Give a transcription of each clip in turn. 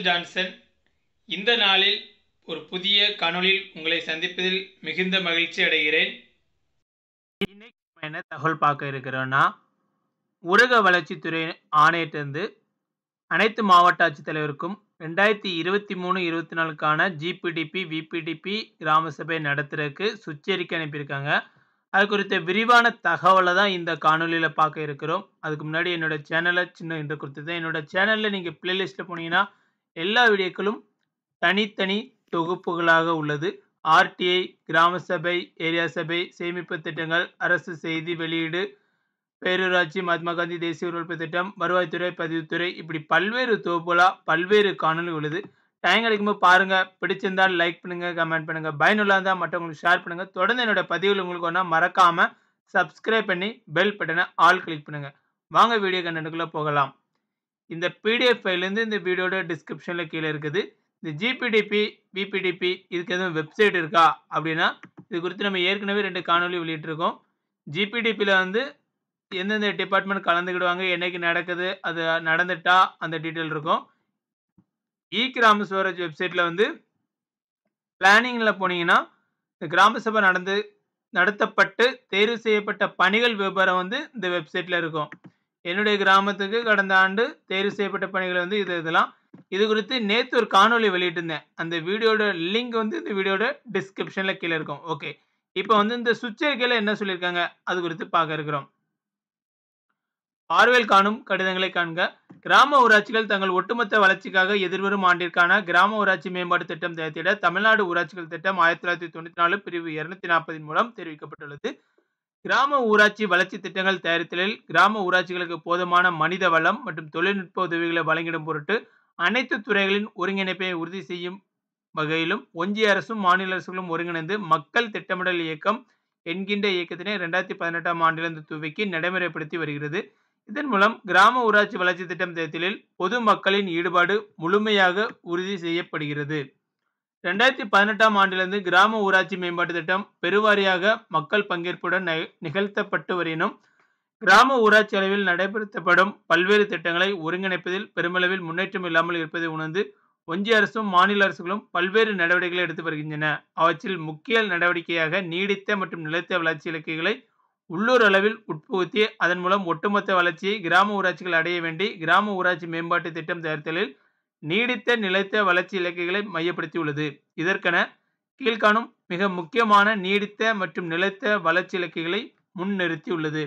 Michael Johnson இந்த நாளில் ஒரு புதிய காணொளியில் உங்களை சந்திப்பதில் மிகுந்த மகிழ்ச்சி அடைகிறேன் இன்னைக்கு நம்ம என்ன தகவல் பார்க்க இருக்கிறோன்னா ஊரக வளர்ச்சித்துறை ஆணையத்திலிருந்து அனைத்து மாவட்ட ஆட்சித்தலைவருக்கும் ரெண்டாயிரத்தி இருபத்தி மூணு இருபத்தி நாலுக்கான ஜிபிடிபி விபிடிபி கிராம சபை நடத்துறதுக்கு சுச்சரிக்கை அனுப்பியிருக்காங்க அது குறித்த விரிவான தகவலை தான் இந்த காணொலியில் பார்க்க இருக்கிறோம் அதுக்கு முன்னாடி என்னோட சேனலை சின்ன என்று கொடுத்தது என்னோட சேனலில் நீங்கள் பிளேலிஸ்ட்டில் போனீங்கன்னா எல்லா வீடியோக்களும் தனித்தனி தொகுப்புகளாக உள்ளது ஆர்டிஐ கிராம சபை ஏரியா சபை சேமிப்பு திட்டங்கள் அரசு செய்தி வெளியீடு பேரூராட்சி மகாத்மா காந்தி தேசிய உறுப்பு திட்டம் வருவாய்த்துறை பதிவுத்துறை இப்படி பல்வேறு தொகுப்புகளாக பல்வேறு காணொலி உள்ளது டைம் கிடைக்கும்போது பாருங்கள் பிடிச்சிருந்தால் லைக் பண்ணுங்கள் கமெண்ட் பண்ணுங்கள் பயனுள்ளதாக இருந்தால் மற்றவங்களுக்கு ஷேர் பண்ணுங்கள் தொடர்ந்து என்னோட பதிவில் உங்களுக்கு ஒன்றா மறக்காமல் சப்ஸ்கிரைப் பண்ணி பெல் பட்டனை ஆல் கிளிக் பண்ணுங்கள் வாங்க வீடியோ கண்டென்ட்டுக்குள்ளே போகலாம் இந்த பிடிஎஃப் ஃபைல்லேருந்து இந்த வீடியோட டிஸ்கிரிப்ஷனில் கீழே இருக்குது இந்த ஜிபிடிபி விபிடிபி இதுக்கு எதுவும் வெப்சைட் இருக்கா அப்படின்னா இது குறித்து நம்ம ஏற்கனவே ரெண்டு காணொலி வெளியிட்டிருக்கோம் ஜிபிடிபியில் வந்து எந்தெந்த டிபார்ட்மெண்ட் கலந்துக்கிடுவாங்க என்னைக்கு நடக்குது அது நடந்துட்டா அந்த டீட்டெயில் இருக்கும் இ கிராம ஸ்வராஜ் வெப்சைட்டில் வந்து பிளானிங்கில் போனீங்கன்னா இந்த கிராம சபை நடந்து நடத்தப்பட்டு தேர்வு செய்யப்பட்ட பணிகள் விவரம் வந்து இந்த வெப்சைட்டில் இருக்கும் என்னுடைய கிராமத்துக்கு கடந்த ஆண்டு தேர்வு செய்யப்பட்ட பணிகள் வந்து இது இதெல்லாம் இது குறித்து நேற்று ஒரு காணொலி வெளியிட்டிருந்தேன் அந்த வீடியோட லிங்க் வந்து இந்த வீடியோட டிஸ்கிரிப்ஷனில் கீழே இருக்கும் ஓகே இப்போ வந்து இந்த சுச்சரிக்கையில் என்ன சொல்லியிருக்காங்க அது குறித்து பார்க்க இருக்கிறோம் பார்வையில் காணும் கடிதங்களை காண்க கிராம ஊராட்சிகள் தங்கள் ஒட்டுமொத்த வளர்ச்சிக்காக எதிர்வரும் ஆண்டிற்கான கிராம ஊராட்சி மேம்பாட்டு திட்டம் தயாரித்திட தமிழ்நாடு ஊராட்சிகள் திட்டம் ஆயிரத்தி தொள்ளாயிரத்தி தொண்ணூற்றி நாலு பிரிவு இருநூத்தி நாற்பதின் மூலம் தெரிவிக்கப்பட்டுள்ளது கிராம ஊராட்சி வளர்ச்சி திட்டங்கள் தயாரித்தலில் கிராம ஊராட்சிகளுக்கு போதுமான மனித வளம் மற்றும் தொழில்நுட்ப உதவிகளை வழங்கிடும் பொருட்டு அனைத்து துறைகளின் ஒருங்கிணைப்பை உறுதி செய்யும் வகையிலும் ஒன்றிய அரசும் மாநில அரசுகளும் ஒருங்கிணைந்து மக்கள் திட்டமிடல் இயக்கம் என்கின்ற இயக்கத்தினை ரெண்டாயிரத்தி பதினெட்டாம் ஆண்டிலிருந்து துவக்கி நடைமுறைப்படுத்தி வருகிறது இதன் மூலம் கிராம ஊராட்சி வளர்ச்சி திட்டம் தேர்தலில் பொது மக்களின் ஈடுபாடு முழுமையாக உறுதி செய்யப்படுகிறது ரெண்டாயிரத்தி பதினெட்டாம் ஆண்டிலிருந்து கிராம ஊராட்சி மேம்பாட்டு திட்டம் பெருவாரியாக மக்கள் பங்கேற்புடன் நிகழ்த்தப்பட்டு வரினும் கிராம ஊராட்சி அளவில் நடைபெறுத்தப்படும் பல்வேறு திட்டங்களை ஒருங்கிணைப்பதில் பெருமளவில் முன்னேற்றம் இல்லாமல் இருப்பதை உணர்ந்து ஒன்றிய அரசும் மாநில அரசுகளும் பல்வேறு நடவடிக்கைகளை எடுத்து வருகின்றன அவற்றில் முக்கிய நடவடிக்கையாக நீடித்த மற்றும் நிலைத்த வளர்ச்சி இலக்குகளை உள்ளூர் அளவில் உட்புகுத்தி அதன் மூலம் ஒட்டுமொத்த வளர்ச்சியை கிராம ஊராட்சிகள் அடைய வேண்டி கிராம ஊராட்சி மேம்பாட்டு திட்டம் தயாரித்தலில் நீடித்த நிலைத்த வளர்ச்சி இலக்குகளை மையப்படுத்தியுள்ளது இதற்கென கீழ்காணும் மிக முக்கியமான நீடித்த மற்றும் நிலைத்த வளர்ச்சி இலக்குகளை முன்னிறுத்தியுள்ளது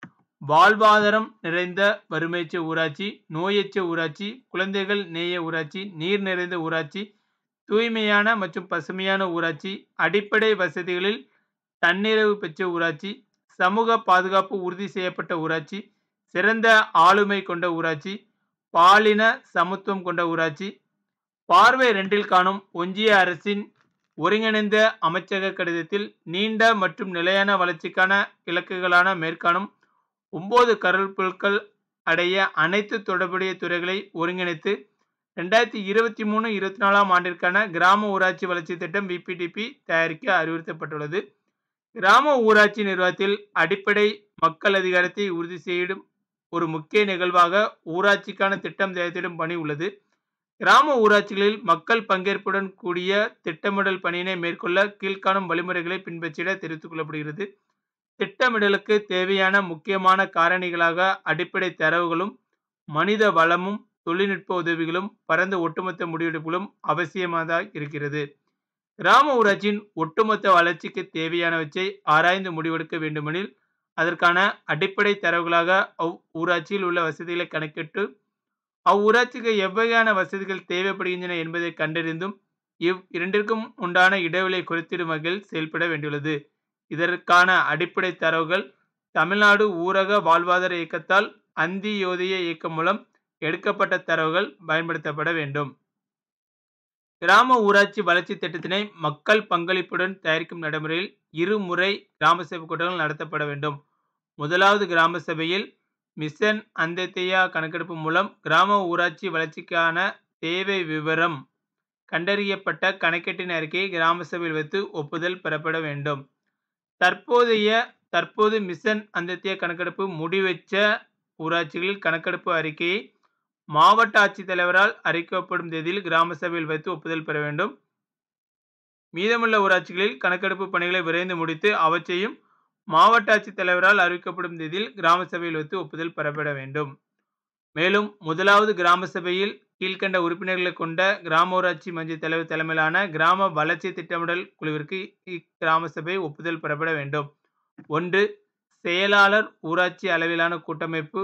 வாழ்வாதாரம் நிறைந்த வறுமையற்ற ஊராட்சி நோயற்ற ஊராட்சி குழந்தைகள் நேய ஊராட்சி நீர் நிறைந்த ஊராட்சி தூய்மையான மற்றும் பசுமையான ஊராட்சி அடிப்படை வசதிகளில் தன்னிறைவு பெற்ற ஊராட்சி சமூக பாதுகாப்பு உறுதி செய்யப்பட்ட ஊராட்சி சிறந்த ஆளுமை கொண்ட ஊராட்சி பாலின சமத்துவம் கொண்ட ஊராட்சி பார்வை ரெண்டில் காணும் ஒன்றிய அரசின் ஒருங்கிணைந்த அமைச்சக கடிதத்தில் நீண்ட மற்றும் நிலையான வளர்ச்சிக்கான இலக்குகளான மேற்காணும் ஒன்பது கருப்பொருட்கள் அடைய அனைத்து தொடர்புடைய துறைகளை ஒருங்கிணைத்து ரெண்டாயிரத்தி இருபத்தி மூணு இருபத்தி நாலாம் ஆண்டிற்கான கிராம ஊராட்சி வளர்ச்சி திட்டம் விபிடிபி தயாரிக்க அறிவுறுத்தப்பட்டுள்ளது கிராம ஊராட்சி நிர்வாகத்தில் அடிப்படை மக்கள் அதிகாரத்தை உறுதி செய்யும் ஒரு முக்கிய நிகழ்வாக ஊராட்சிக்கான திட்டம் தயாரித்திடும் பணி உள்ளது கிராம ஊராட்சிகளில் மக்கள் பங்கேற்புடன் கூடிய திட்டமிடல் பணியினை மேற்கொள்ள கீழ்காணும் வழிமுறைகளை பின்பற்றிட தெரிவித்துக் கொள்ளப்படுகிறது திட்டமிடலுக்கு தேவையான முக்கியமான காரணிகளாக அடிப்படை தரவுகளும் மனித வளமும் தொழில்நுட்ப உதவிகளும் பரந்த ஒட்டுமொத்த முடிவெடுப்புகளும் அவசியமாக இருக்கிறது கிராம ஊராட்சியின் ஒட்டுமொத்த வளர்ச்சிக்கு தேவையானவற்றை ஆராய்ந்து முடிவெடுக்க வேண்டுமெனில் அதற்கான அடிப்படை தரவுகளாக அவ் ஊராட்சியில் உள்ள வசதிகளை கணக்கிட்டு அவ்வூராட்சிக்கு எவ்வகையான வசதிகள் தேவைப்படுகின்றன என்பதை கண்டறிந்தும் இவ் இரண்டிற்கும் உண்டான இடைவெளி குறித்திடும் வகையில் செயல்பட வேண்டியுள்ளது இதற்கான அடிப்படை தரவுகள் தமிழ்நாடு ஊரக வாழ்வாதார இயக்கத்தால் அந்தியோதய இயக்கம் மூலம் எடுக்கப்பட்ட தரவுகள் பயன்படுத்தப்பட வேண்டும் கிராம ஊராட்சி வளர்ச்சி திட்டத்தினை மக்கள் பங்களிப்புடன் தயாரிக்கும் நடைமுறையில் இருமுறை கிராம சபை கூட்டங்கள் நடத்தப்பட வேண்டும் முதலாவது கிராம சபையில் மிஷன் அந்தத்தையா கணக்கெடுப்பு மூலம் கிராம ஊராட்சி வளர்ச்சிக்கான தேவை விவரம் கண்டறியப்பட்ட கணக்கெட்டின் அறிக்கையை கிராம சபையில் வைத்து ஒப்புதல் பெறப்பட வேண்டும் தற்போதைய தற்போது மிஷன் அந்தத்திய கணக்கெடுப்பு முடிவெச்ச ஊராட்சிகளில் கணக்கெடுப்பு அறிக்கையை மாவட்ட ஆட்சித்தலைவரால் அறிவிக்கப்படும் தேதியில் கிராம சபையில் வைத்து ஒப்புதல் பெற வேண்டும் மீதமுள்ள ஊராட்சிகளில் கணக்கெடுப்பு பணிகளை விரைந்து முடித்து அவற்றையும் மாவட்ட ஆட்சித்தலைவரால் அறிவிக்கப்படும் தேதியில் கிராம சபையில் வைத்து ஒப்புதல் பெறப்பட வேண்டும் மேலும் முதலாவது கிராம சபையில் கீழ்கண்ட உறுப்பினர்களை கொண்ட கிராம ஊராட்சி மன்ற தலைவர் தலைமையிலான கிராம வளர்ச்சி திட்டமிடல் குழுவிற்கு இக்கிராம சபை ஒப்புதல் பெறப்பட வேண்டும் ஒன்று செயலாளர் ஊராட்சி அளவிலான கூட்டமைப்பு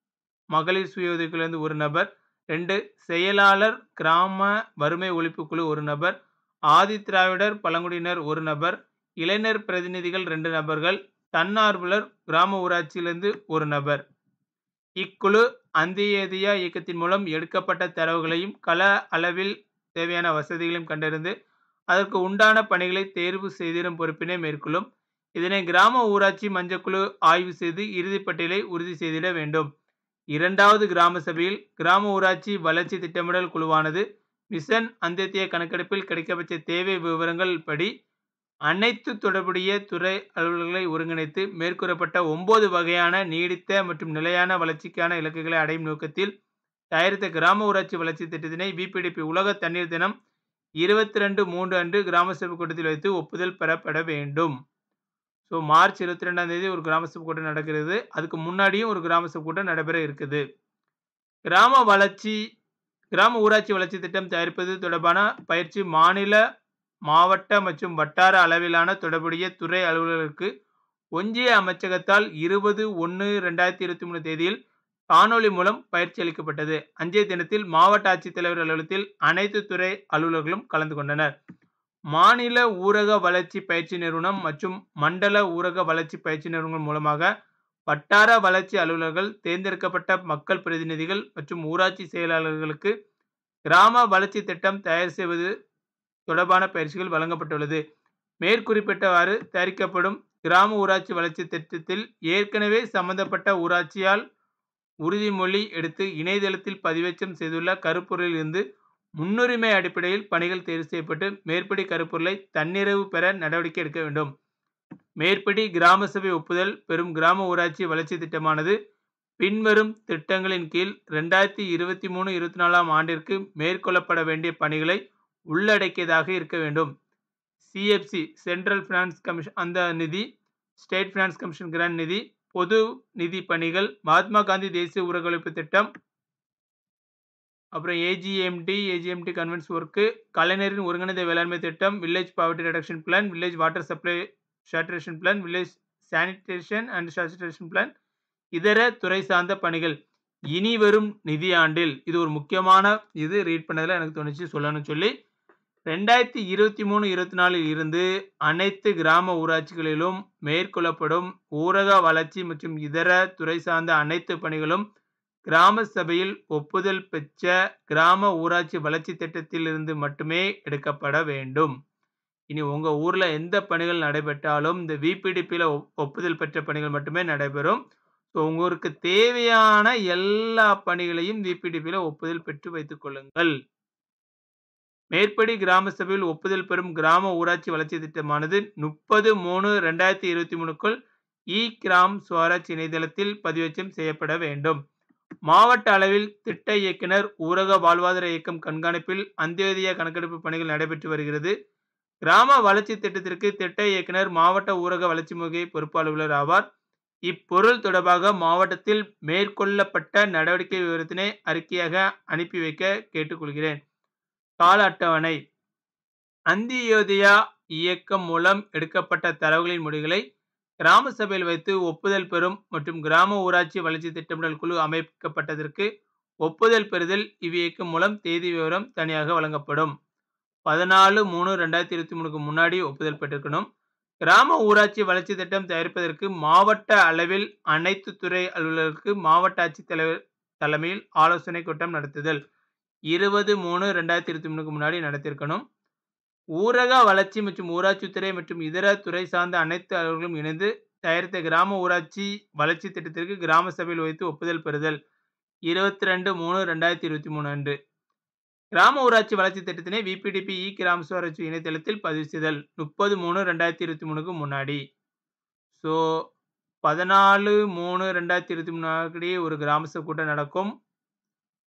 மகளிர் சுய உதவிக்குழுவிலிருந்து ஒரு நபர் ரெண்டு செயலாளர் கிராம வறுமை ஒழிப்பு குழு ஒரு நபர் ஆதி திராவிடர் பழங்குடியினர் ஒரு நபர் இளைஞர் பிரதிநிதிகள் ரெண்டு நபர்கள் தன்னார்வலர் கிராம ஊராட்சியிலிருந்து ஒரு நபர் இக்குழு அந்தியேதியா இயக்கத்தின் மூலம் எடுக்கப்பட்ட தரவுகளையும் கள அளவில் தேவையான வசதிகளையும் கண்டறிந்து அதற்கு உண்டான பணிகளை தேர்வு செய்திடும் பொறுப்பினை மேற்கொள்ளும் இதனை கிராம ஊராட்சி மஞ்சக்குழு ஆய்வு செய்து இறுதிப்பட்டியலை உறுதி செய்திட வேண்டும் இரண்டாவது கிராம சபையில் கிராம ஊராட்சி வளர்ச்சி திட்டமிடல் குழுவானது மிஷன் அந்தியத்திய கணக்கெடுப்பில் கிடைக்கப்பெற்ற தேவை விவரங்கள் படி அனைத்து தொடர்புடைய துறை அலுவலர்களை ஒருங்கிணைத்து மேற்கூறப்பட்ட ஒன்பது வகையான நீடித்த மற்றும் நிலையான வளர்ச்சிக்கான இலக்குகளை அடையும் நோக்கத்தில் தயாரித்த கிராம ஊராட்சி வளர்ச்சி திட்டத்தினை விபிடிபி உலக தண்ணீர் தினம் இருபத்தி ரெண்டு மூன்று அன்று கிராம சபை கூட்டத்தில் வைத்து ஒப்புதல் பெறப்பட வேண்டும் ஸோ மார்ச் இருபத்தி ரெண்டாம் தேதி ஒரு கிராம சபை கூட்டம் நடக்கிறது அதுக்கு முன்னாடியும் ஒரு கிராம சபை கூட்டம் நடைபெற இருக்குது கிராம வளர்ச்சி கிராம ஊராட்சி வளர்ச்சி திட்டம் தயாரிப்பது தொடர்பான பயிற்சி மாநில மாவட்ட மற்றும் வட்டார அளவிலான தொடர்புடைய துறை அலுவலர்களுக்கு ஒன்றிய அமைச்சகத்தால் இருபது ஒன்று ரெண்டாயிரத்தி இருபத்தி மூணு தேதியில் காணொலி மூலம் பயிற்சி அளிக்கப்பட்டது அன்றைய தினத்தில் மாவட்ட ஆட்சித்தலைவர் அலுவலகத்தில் அனைத்து துறை அலுவலர்களும் கலந்து கொண்டனர் மாநில ஊரக வளர்ச்சி பயிற்சி நிறுவனம் மற்றும் மண்டல ஊரக வளர்ச்சி பயிற்சி நிறுவனங்கள் மூலமாக வட்டார வளர்ச்சி அலுவலர்கள் தேர்ந்தெடுக்கப்பட்ட மக்கள் பிரதிநிதிகள் மற்றும் ஊராட்சி செயலாளர்களுக்கு கிராம வளர்ச்சி திட்டம் தயார் செய்வது தொடர்பான பயிற்சிகள் வழங்கப்பட்டுள்ளது மேற்குறிப்பிட்டவாறு தயாரிக்கப்படும் கிராம ஊராட்சி வளர்ச்சி திட்டத்தில் ஏற்கனவே சம்பந்தப்பட்ட ஊராட்சியால் உறுதிமொழி எடுத்து இணையதளத்தில் பதிவேற்றம் செய்துள்ள கருப்பொருளில் இருந்து முன்னுரிமை அடிப்படையில் பணிகள் தேர்வு செய்யப்பட்டு மேற்படி கருப்பொருளை தன்னிறைவு பெற நடவடிக்கை எடுக்க வேண்டும் மேற்படி கிராம சபை ஒப்புதல் பெறும் கிராம ஊராட்சி வளர்ச்சி திட்டமானது பின்வரும் திட்டங்களின் கீழ் ரெண்டாயிரத்தி இருபத்தி மூணு இருபத்தி நாலாம் ஆண்டிற்கு மேற்கொள்ளப்பட வேண்டிய பணிகளை உள்ளடக்கியதாக இருக்க வேண்டும் சிஎஃப்சி சென்ட்ரல் ஃபினான்ஸ் கமிஷன் அந்த நிதி ஸ்டேட் ஃபினான்ஸ் கமிஷன் கிராண்ட் நிதி பொது நிதி பணிகள் மகாத்மா காந்தி தேசிய ஊரகவழிப்பு திட்டம் அப்புறம் ஏஜிஎம்டி ஏஜிஎம்டி கன்வென்ஸ் ஒர்க்கு கலைஞரின் ஒருங்கிணைந்த வேளாண்மை திட்டம் village poverty reduction plan village water supply saturation plan village sanitation and saturation plan இதர துறை சார்ந்த பணிகள் இனி வரும் நிதியாண்டில் இது ஒரு முக்கியமான இது ரீட் பண்ணதில் எனக்கு தோணுச்சு சொல்லணும்னு சொல்லி ரெண்டாயிரத்தி இருபத்தி மூணு இருபத்தி நாலில் இருந்து அனைத்து கிராம ஊராட்சிகளிலும் மேற்கொள்ளப்படும் ஊரக வளர்ச்சி மற்றும் இதர துறை சார்ந்த அனைத்து பணிகளும் கிராம சபையில் ஒப்புதல் பெற்ற கிராம ஊராட்சி வளர்ச்சி திட்டத்திலிருந்து மட்டுமே எடுக்கப்பட வேண்டும் இனி உங்க ஊர்ல எந்த பணிகள் நடைபெற்றாலும் இந்த விபிடிபியில் ஒப்புதல் பெற்ற பணிகள் மட்டுமே நடைபெறும் ஸோ உங்களுக்கு தேவையான எல்லா பணிகளையும் விபிடிபியில் ஒப்புதல் பெற்று வைத்துக் கொள்ளுங்கள் மேற்படி கிராம சபையில் ஒப்புதல் பெறும் கிராம ஊராட்சி வளர்ச்சி திட்டமானது முப்பது மூணு ரெண்டாயிரத்தி இருபத்தி மூணுக்குள் இ கிராம் சுவராஜ் இணையதளத்தில் பதிவேற்றம் செய்யப்பட வேண்டும் மாவட்ட அளவில் திட்ட இயக்குனர் ஊரக வாழ்வாதார இயக்கம் கண்காணிப்பில் அந்தியோதய கணக்கெடுப்பு பணிகள் நடைபெற்று வருகிறது கிராம வளர்ச்சி திட்டத்திற்கு திட்ட இயக்குனர் மாவட்ட ஊரக வளர்ச்சி முகை பொறுப்பு அலுவலர் ஆவார் இப்பொருள் தொடர்பாக மாவட்டத்தில் மேற்கொள்ளப்பட்ட நடவடிக்கை விவரத்தினை அறிக்கையாக அனுப்பி வைக்க கேட்டுக்கொள்கிறேன் கால அட்டவணை அந்தியோதயா இயக்கம் மூலம் எடுக்கப்பட்ட தரவுகளின் முடிவுகளை கிராம சபையில் வைத்து ஒப்புதல் பெறும் மற்றும் கிராம ஊராட்சி வளர்ச்சி திட்டமிடல் குழு அமைக்கப்பட்டதற்கு ஒப்புதல் பெறுதல் இவ்வியக்கம் மூலம் தேதி விவரம் தனியாக வழங்கப்படும் பதினாலு மூணு ரெண்டாயிரத்தி இருபத்தி மூணுக்கு முன்னாடி ஒப்புதல் பெற்றிருக்கணும் கிராம ஊராட்சி வளர்ச்சி திட்டம் தயாரிப்பதற்கு மாவட்ட அளவில் அனைத்து துறை அலுவலருக்கு மாவட்ட ஆட்சித்தலைவர் தலைமையில் ஆலோசனை கூட்டம் நடத்துதல் இருபது மூணு ரெண்டாயிரத்தி இருபத்தி மூணுக்கு முன்னாடி நடத்தியிருக்கணும் ஊரக வளர்ச்சி மற்றும் ஊராட்சித்துறை மற்றும் இதர துறை சார்ந்த அனைத்து அலுவலர்களும் இணைந்து தயாரித்த கிராம ஊராட்சி வளர்ச்சி திட்டத்திற்கு கிராம சபையில் வைத்து ஒப்புதல் பெறுதல் இருபத்தி ரெண்டு மூணு ரெண்டாயிரத்தி இருபத்தி மூணு அன்று கிராம ஊராட்சி வளர்ச்சி திட்டத்தினை விபிடிபி இ கிராம சுவராட்சி இணையதளத்தில் பதிவு செய்தல் முப்பது மூணு ரெண்டாயிரத்தி இருபத்தி மூணுக்கு முன்னாடி ஸோ பதினாலு மூணு ரெண்டாயிரத்தி இருபத்தி மூணு ஒரு கிராம சபை கூட்டம் நடக்கும்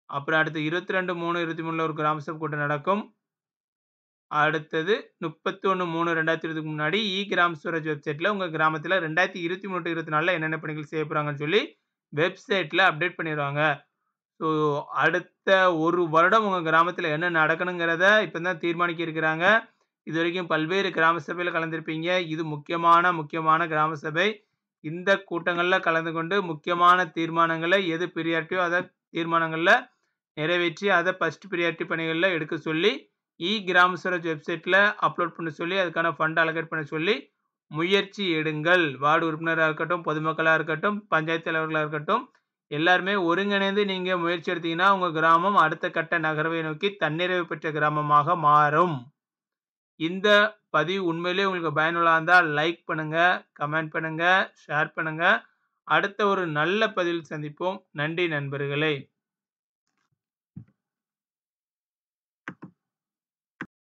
அப்புறம் அடுத்து 22, 3, 23ல ஒரு கிராம சபை கூட்டம் நடக்கும். அடுத்தது 31, 3, 2020க்கு முன்னாடி இ கிராம் ஸ்வராஜ் வெப்சைட்ல உங்க கிராமத்தில 2023 டூ 24ல என்னென்ன பணிகள் செய்ய போறாங்கன்னு சொல்லி வெப்சைட்ல அப்டேட் பண்ணிருவாங்க. ஸோ அடுத்த 1 வருடம் உங்க கிராமத்தில என்ன நடக்கணுங்கிறத இப்ப தான் தீர்மானிக்க இருக்கிறாங்க. இதுவரைக்கும் பல்வேறு கிராம சபையில கலந்திருப்பீங்க. இது முக்கியமான முக்கியமான கிராம சபை. இந்த கூட்டங்கள்ல கலந்து கொண்டு முக்கியமான தீர்மானங்கள எது பிரியாரிட்டியோ அத தீர்மானங்கள்ல நிறைவேற்றி அத ஃபர்ஸ்ட் பிரியாரிட்டி பணிகள்ல எடுக்க சொல்லி இ கிராம ஸ்வராஜ் வெப்சைட்ல அப்லோட் பண்ண சொல்லி அதுக்கான ஃபண்ட் அலோகேட் பண்ண சொல்லி முயற்சி எடுங்கள். வார்டு உறுப்பினரா இருக்கட்டும், பொதுமக்களா இருக்கட்டும், பஞ்சாயத்து தலைவர்களா இருக்கட்டும், எல்லாருமே ஒருங்கிணைந்து நீங்க முயற்சி எடுத்தீங்கன்னா, உங்க கிராமம் அடுத்த கட்ட நகர்வை நோக்கி தன்னிறைவு பெற்ற கிராமமாக மாறும். இந்த பதிவு உண்மையிலேயே உங்களுக்கு பயனுள்ளதா இருந்தா லைக் பண்ணுங்க, கமெண்ட் பண்ணுங்க, ஷேர் பண்ணுங்க. அடுத்த ஒரு நல்ல பதிவில் சந்திப்போம். நன்றி நண்பர்களே!